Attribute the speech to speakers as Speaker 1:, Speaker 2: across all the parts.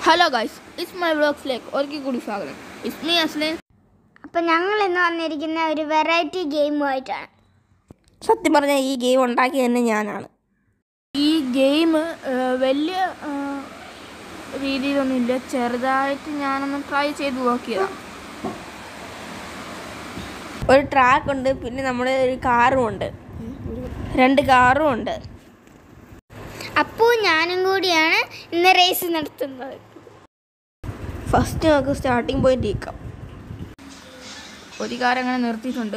Speaker 1: Hello guys it's my വ്ളോഗ്സിലേക്ക് ഒരിക്കൽ കൂടി സ്വാഗതം ഇറ്റ്സ് മീ അസ്ലൈൻ
Speaker 2: അപ്പം ഞങ്ങൾ ഇന്ന് വന്നിരിക്കുന്ന ഒരു വെറൈറ്റി ഗെയിമുമായിട്ടാണ്
Speaker 3: സത്യം പറഞ്ഞാൽ ഈ ഗെയിം ഉണ്ടാക്കിയത് തന്നെ ഞാനാണ്
Speaker 1: ഈ ഗെയിം വലിയ ആ, രീതിയിലൊന്നുമില്ല ചെറുതായിട്ട് ഞാനൊന്ന് ട്രൈ ചെയ്ത് നോക്കിയതാണ്
Speaker 3: ഒരു ട്രാക്ക് ഉണ്ട് പിന്നെ നമ്മുടെ ഒരു കാറും ഉണ്ട് രണ്ട് കാറും ഉണ്ട്
Speaker 2: അപ്പോൾ ഞാനും കൂടിയാണ് ഇന്ന് റേസ് നടത്തുന്നത്
Speaker 3: ഫസ്റ്റ് നമുക്ക് സ്റ്റാർട്ടിങ് പോയിന്റ് ഇരിക്കാം
Speaker 1: ഒരു കാര്യം അങ്ങനെ നിർത്തിയിട്ടുണ്ട്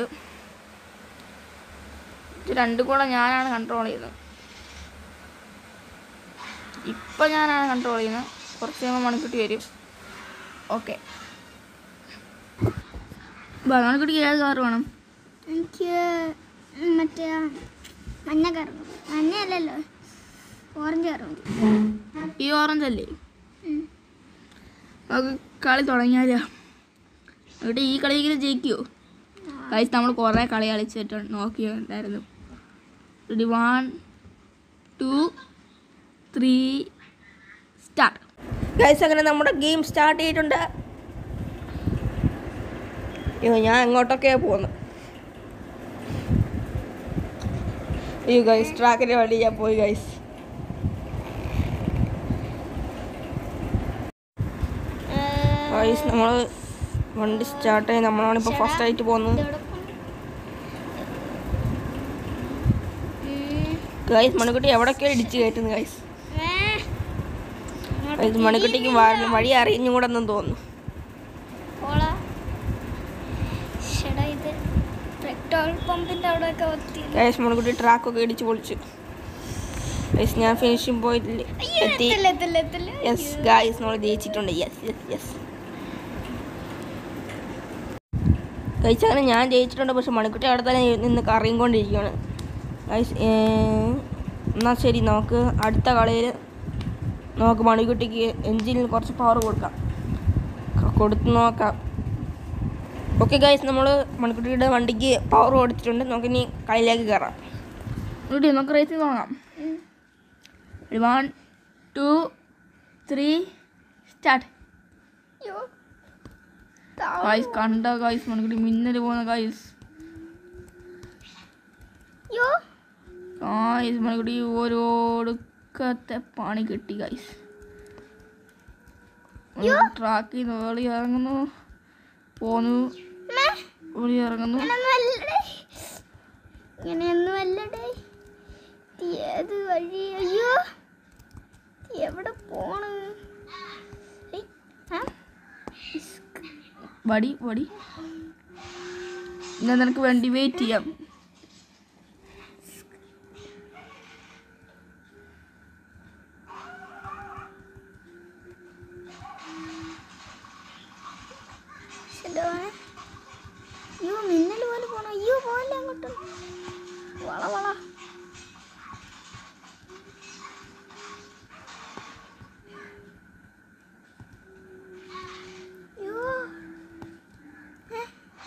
Speaker 1: ഇത് രണ്ടും കൂടെ ഞാനാണ് കൺട്രോൾ ചെയ്യുന്നത് ഇപ്പം ഞാനാണ് കൺട്രോൾ ചെയ്യുന്നത് കുറച്ച് കഴിയുമ്പോൾ മണിക്കുട്ടി വരും ഓക്കെ മണിക്കുട്ടിക്ക് ഏത് കാർ വേണം
Speaker 2: എനിക്ക് മറ്റേ മഞ്ഞ കറ മഞ്ഞ അല്ലല്ലോ ഓറഞ്ച് കറുണ്ട്
Speaker 1: ഈ ഓറഞ്ച് അല്ലേ നമുക്ക് കളി തുടങ്ങിയാലോ എന്നിട്ട് ഈ കളിയെങ്കിലും ജയിക്കുമോ കഴിച്ച് നമ്മൾ കുറേ കളി കളിച്ചിട്ട് നോക്കിയിട്ടുണ്ടായിരുന്നു ready one two three start
Speaker 3: guys അങ്ങനെ നമ്മുടെ ഗെയിം സ്റ്റാർട്ട് ചെയ്തിട്ടുണ്ട് അയ്യോ ഞാൻ എങ്ങോട്ടൊക്കെയാ പോകുന്നത് അയ്യോ ഗൈസ് ട്രാക്കിൻ്റെ വഴി ഞാൻ പോയി ഗൈസ് ഗൈസ് നമ്മൾ വണ്ടി സ്റ്റാർട്ട് ചെയ്ത് നമ്മളാണ് ഇപ്പോൾ ഫസ്റ്റ് ആയിട്ട് പോകുന്നത് ഗൈസ് മണിക്കുട്ടി എവിടൊക്കെയോ ഇടിച്ച് കയറ്റുന്നു ഗൈസ് ഗൈസ് മണിക്കുട്ടിക്ക് വ- വഴി അറിഞ്ഞും കൂടെ ഒന്നും തോന്നുന്നു
Speaker 2: ഇത് പെട്രോൾ പമ്പിന്റെ അവിടെ ഒക്കെ എത്തി
Speaker 3: ഗൈസ് മണിക്കുട്ടി ട്രാക്കൊക്കെ ഇടിച്ച് പൊളിച്ചു ഗൈസ് ഞാൻ ഫിനിഷിംഗ് പോയിട്ടില്ല എത്തി
Speaker 2: എത്തില്ല എത്തില്ല എത്തില്ല
Speaker 3: യെസ് ഗൈസ് നമ്മൾ ജയിച്ചിട്ടുണ്ട് യെസ് യെസ് യെസ് ഗൈസ് അങ്ങനെ ഞാൻ ജയിച്ചിട്ടുണ്ട് പക്ഷെ മണിക്കുട്ടി അവിടെ തന്നെ നിന്ന് കറിയും കൊണ്ടിരിക്കുകയാണ് ഗൈസ് എന്നാൽ ശരി നമുക്ക് അടുത്ത കളിയിൽ നമുക്ക് മണിക്കുട്ടിക്ക് എഞ്ചിനിൽ കുറച്ച് പവർ കൊടുക്കാം ക- കൊടുത്ത് നോക്കാം ഓക്കെ ഗൈസ് നമ്മൾ മണിക്കുട്ടിയുടെ വണ്ടിക്ക് പവർ കൊടുത്തിട്ടുണ്ട് നമുക്കിനി കളിയിലേക്ക് കയറാം
Speaker 1: റെഡി നമുക്ക് റേസ് തുടങ്ങാം വൺ ടു ത്രീ സ്റ്റാർട്ട്
Speaker 2: അയ്യോ
Speaker 1: ഗൈസ് കണ്ട ഗൈസ് മണിക്കുട്ടി മിന്നൽ പോകുന്ന ഗൈസ്
Speaker 2: അയ്യോ
Speaker 1: ഗൈസ് മണിക്കുട്ടി ഓരോടുക്കത്തെ പണി കിട്ടി ഗൈസ് ട്രാക്കിൽ നിന്ന് വെളി ഇറങ്ങുന്നു പോന്നു വെളി ഇറങ്ങുന്നു
Speaker 2: ഇങ്ങനെയൊന്നും അല്ലടേ ഇങ്ങനെയൊന്നും അല്ലടേ ഇത് ഏത് വഴി അയ്യോ ഇത് എവിടെ പോണ് ഏയ്, ആ? ഇസ്ക്.
Speaker 1: വടി വടി ഞാൻ നിനക്ക് വേണ്ടി വെയിറ്റ് ചെയ്യാം
Speaker 2: ശരിയാണ്. അയ്യോ മിന്നൽ പോലെ പോണു അയ്യോ പോലെ അങ്ങോട്ട് വള വള അയ്യോ ഏ?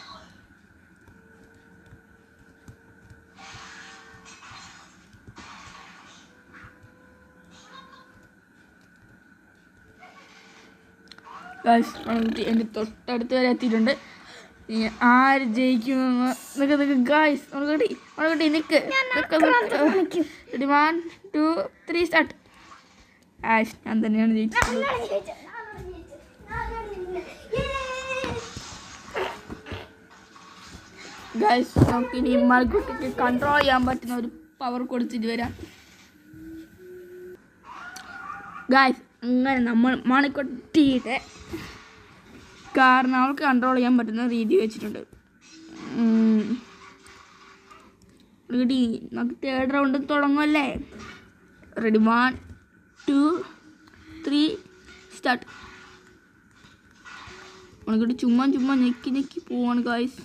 Speaker 1: ഗൈസ് മണിക്കുട്ടി എൻ്റെ തൊട്ടടുത്ത് വരെ എത്തിയിട്ടുണ്ട് ഇനി ആര് ജയിക്കുമെന്ന് നിൽക്ക് നിൽക്ക് ഗൈസ് മണിക്കുട്ടി മണിക്കുട്ടി നിൽക്ക് നിൽക്ക് ready one two three start ആഷ് ഞാൻ തന്നെയാണ് ജയിച്ചത്
Speaker 2: ഞാനാണ് ജയിച്ചത്. ഞാനാണ് ജയിച്ചത്. ഞാനാണ് ജയിച്ചത്. Yay!
Speaker 1: ഗൈസ് നമുക്ക് ഇനി മണിക്കുട്ടിക്ക് കൺട്രോൾ ചെയ്യാൻ പറ്റുന്ന ഒരു പവർ കൊടുത്തിട്ട് വരാം ഗൈസ് അങ്ങനെ നമ്മൾ മണിക്കുട്ടിയുടെ കാരണം അവൾക്ക് കൺട്രോൾ ചെയ്യാൻ പറ്റുന്ന രീതി വെച്ചിട്ടുണ്ട് ഉം. റെഡി നമുക്ക് തേർഡ് റൗണ്ട് തുടങ്ങുമല്ലേ ready one two three start Manikutty ചുമ്മാ ചുമ്മാ ഞെക്കി ഞെക്കി പോവാണ് ഗൈസ്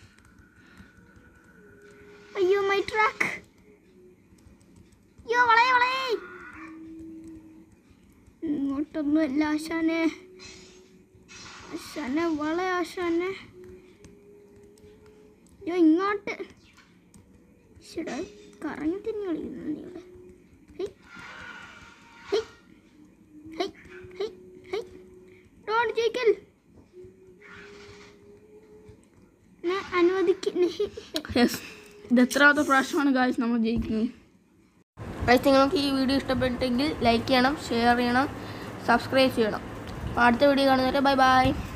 Speaker 2: അയ്യോ മൈ ട്രാക്ക് അയ്യോ വളയെ വളയെ ഇങ്ങോട്ടൊന്നും അല്ല ആശാനെ ആശാനെ വള ആശാനെ അയ്യോ ഇങ്ങോട്ട് ശരി കറങ്ങി തിരിഞ്ഞ് കളിക്കുന്നുണ്ട് ഇവിടെ ഹെയ്. ഹെയ്. ഹെയ്. ഹെയ്. ഹെയ്. ജയിക്കൽ ഞാൻ അനുവദിക്കുന്ന
Speaker 1: യെസ് ഇത് എത്രാമത്തെ പ്രാവശ്യമാണ് ഗായ്സ് നമ്മൾ ജയിക്കുന്നത്
Speaker 3: ഗൈസ് നിങ്ങൾക്ക് ഈ വീഡിയോ ഇഷ്ടപ്പെട്ടെങ്കിൽ ലൈക്ക് ചെയ്യണം ഷെയർ ചെയ്യണം സബ്സ്ക്രൈബ് ചെയ്യണം അപ്പോൾ അടുത്ത വീഡിയോ കാണുന്നവരെ ബൈ ബൈ